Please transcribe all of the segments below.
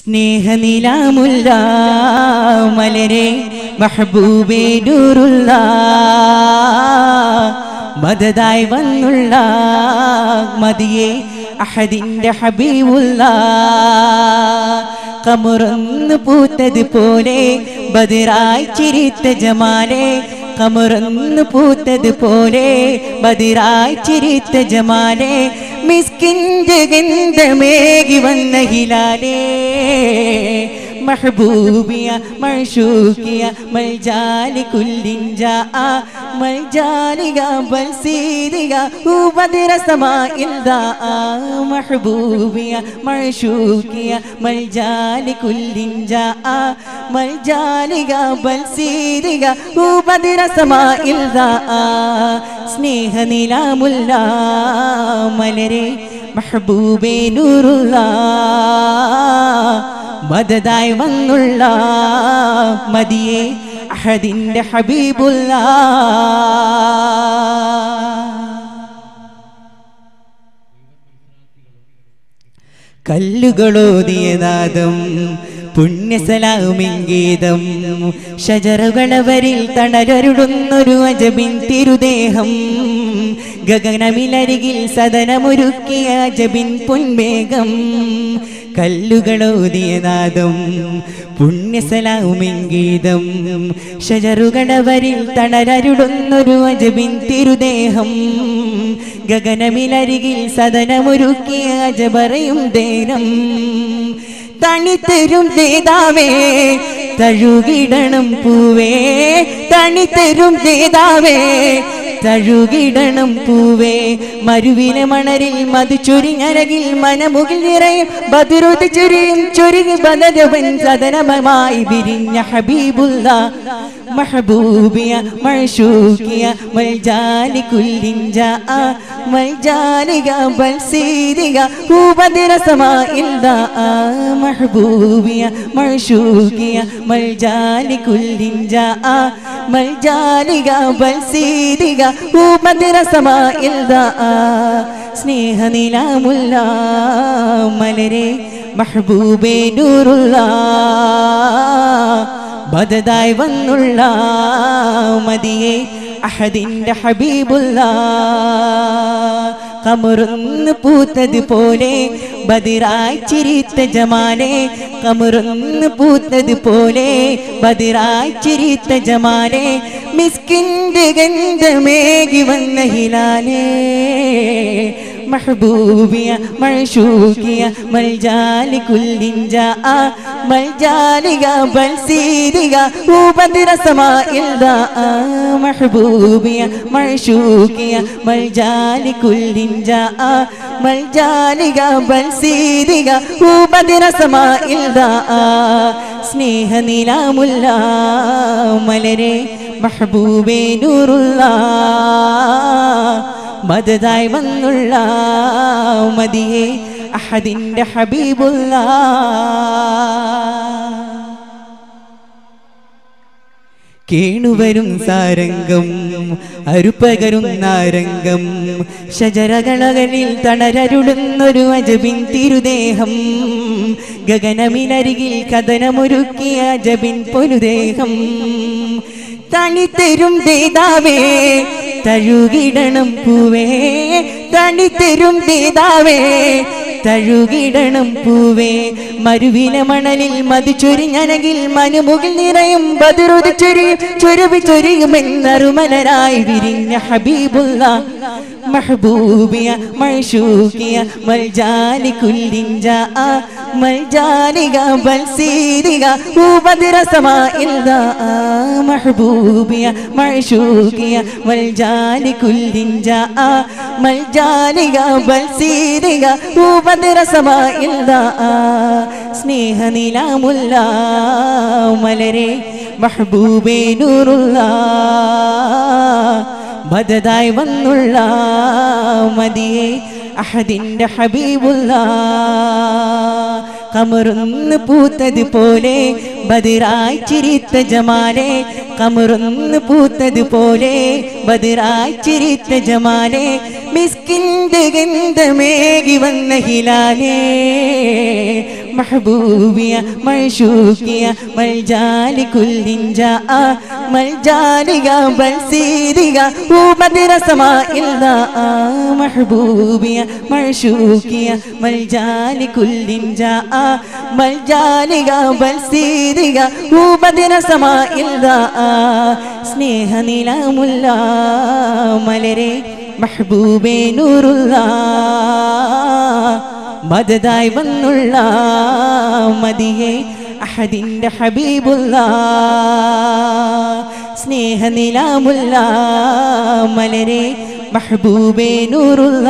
സ്നേഹനിലാമുല്ല മലരെ മഹബൂബേ നൂറുള്ള മദതായി വന്നുള്ള മതിയെ അഹദിന്റെ ഹബീബുള്ള കമുറന്ന് പൂത്തത് പോലെ ബദിറായി ചിരിത്ത ജമാലെ കമുറന്ന് പൂത്തത് പോലെ ബദിറായി ചിരിത്ത ജമാലെ മിസ്കിൻ്റെ ഗന്ധമേകി വന്ന ഹിലാലേ محبوبية مرشوكية ملجال كل جاء ملجال قبل سيدية وبدر سماء الداء محبوبية مرشوكية ملجال كل جاء ملجال قبل سيدية وبدر سماء الداء സ്നേഹ നിലാമുല്ല മലരെ മഹബൂബേ നൂറുള്ള മദതായി വന്നുള്ള മതിയെ അഹദിന്റെ ഹബീബുള്ള കല്ലുകളോതിയ നാദം പുണ്യസലാമിംഗീതം ഷജറുകളവരിൽ തണരരുടുന്നൊരു അജബിൻ തിരുദേഹം ഗഗനമിലരികിൽ സദനമൊരുക്കിയ അജബിൻ പൊന്മേഘം കല്ലുകളോതിയ നാദം പുണ്യസലാമിംഗീതം ഷജറുകളവരിൽ തണരരുടുന്നൊരു അജബിൻ തിരുദേഹം ഗഗനമിലരികിൽ സദനമൊരുക്കിയ അജബറയും ദേനം തണിത്തരും നേതാവേ തഴുകിടണം പൂവേ തണിത്തരും നേതാവേ തഴുകിടണം പൂവേ മരുവിലെ മണരിൽ മധു ചൊരിഞ്ഞരകിൽ മനമുകിൽ നിറയും ബദിറുതി ചൊരിയും ചൊരിഞ്ഞ് ബദരവൻ സദനമമായി വിരിഞ്ഞ ഹബീബുള്ള മഹബൂബിയ മഴശൂക്കിയ മൽജാലി കുല്ലിഞ്ച മൽജാലിക ബൽസീരിക ഉപദിര സമായില്ല മഹബൂബിയ മഴശൂക്കിയ മൽജാലി കുല്ലിഞ്ച മൽജാലിക ബൽസീരിക ഉപദിര സമായില്ല സ്നേഹനിലാമുല്ല മലരെ മഹബൂബേ നൂറുള്ള ബദതായി വന്നുള്ള മതിയെ അഹദിന്റെ ഹബീബുള്ള കമുറുന്ന് പൂത്തത് പോലെ ബദിറായി ചിരിത്ത ജമാനെ കമുറുന്ന് പൂത്തത് പോലെ ബദിറായി ചിരിത്ത ജമാനെ മിസ്കിൻ്റെ ഗന്ധമേകി വന്ന ഹിലാലേ محبوبية مرشوكية ملجال كل جاء ملجال قبل سيدية وبدر سماء الداء محبوبية مرشوكية ملجال كل جاء ملجال قبل سيدية وبدر سماء الداء സ്നേഹ നിലാമുല്ല മലരെ മഹബൂബേ നൂറുള്ള മദതായി വന്നുള്ള മതിയെ അഹദിന്റെ ഹബീബുള്ള കേണുവരും സാരംഗം അരുപ്പകരും നാരംഗം ഷജരകളകളിൽ തണരരുടുന്നൊരു അജബിൻ തിരുദേഹം ഗഗനമിനരികിൽ കഥനമൊരുക്കിയ അജബിൻ പൊരുദേഹം തണിത്തരും ദേതാവേ തഴുകിടണം പൂവേ തണിത്തരും ദേതാവേ തഴുകിടണം പൂവേ മരുവിലെ മണലിൽ മതി ചൊരിഞ്ഞനകിൽ മനുമുകിൽ നിറയും ബദിറുതി ചൊരിയും ചൊരുവി ചൊരിയുമെന്നറുമലരായി വിരിഞ്ഞ ഹബീബുള്ള മഹബൂബിയ മഴശൂക്കിയ മൽജാലി കുല്ലിഞ്ച മൽജാലിക ബൽസീരിക ഉപദിര സമായില്ല മഹബൂബിയ മഴശൂക്കിയ മൽജാലി കുല്ലിഞ്ച മൽജാലിക ബൽസീരിക ഉപദിര സമായില്ല സ്നേഹ നിലാമുല്ല മലരെ മഹബൂബേ നൂറുള്ള മദതായി വന്നുള്ള മതിയെ അഹദിന്റെ ഹബീബുള്ള കമറുന്ന് പൂത്തത് പോലെ ബദിറായി ചിരിത്ത ജമാലെ കമറുന്ന് പൂത്തത് പോലെ ബദിറായി ചിരിത്ത ജമാലെ മിസ്കിൻ്റെ ഗന്ധമേകി വന്ന ഹിലാലേ محبوبي مرشوقي ملجالي كل جاء ملجالي قبل سيدي ومدرسة ما إلا محبوبي مرشوقي ملجالي كل جاء ملجالي قبل سيدي ومدرسة ما إلا സ്നേഹ നിലമുള്ള മലരെ മഹബൂബേ നൂറുള്ള മദതായി വന്നുള്ള മതിയെ അഹദിന്റെ ഹബീബുള്ള സ്നേഹ നിലമുള്ള മലരെ മഹബൂബേ നൂറുള്ള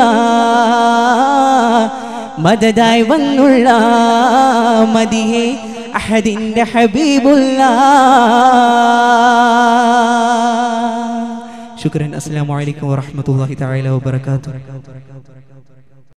മദതായി വന്നുള്ള മതിയെ അഹദിന്റെ ഹബീബുള്ള ശുക്രൻ അസ്സലാമു അലൈക്കും വറഹ്മത്തുള്ളാഹി തആല വബറകാതുഹു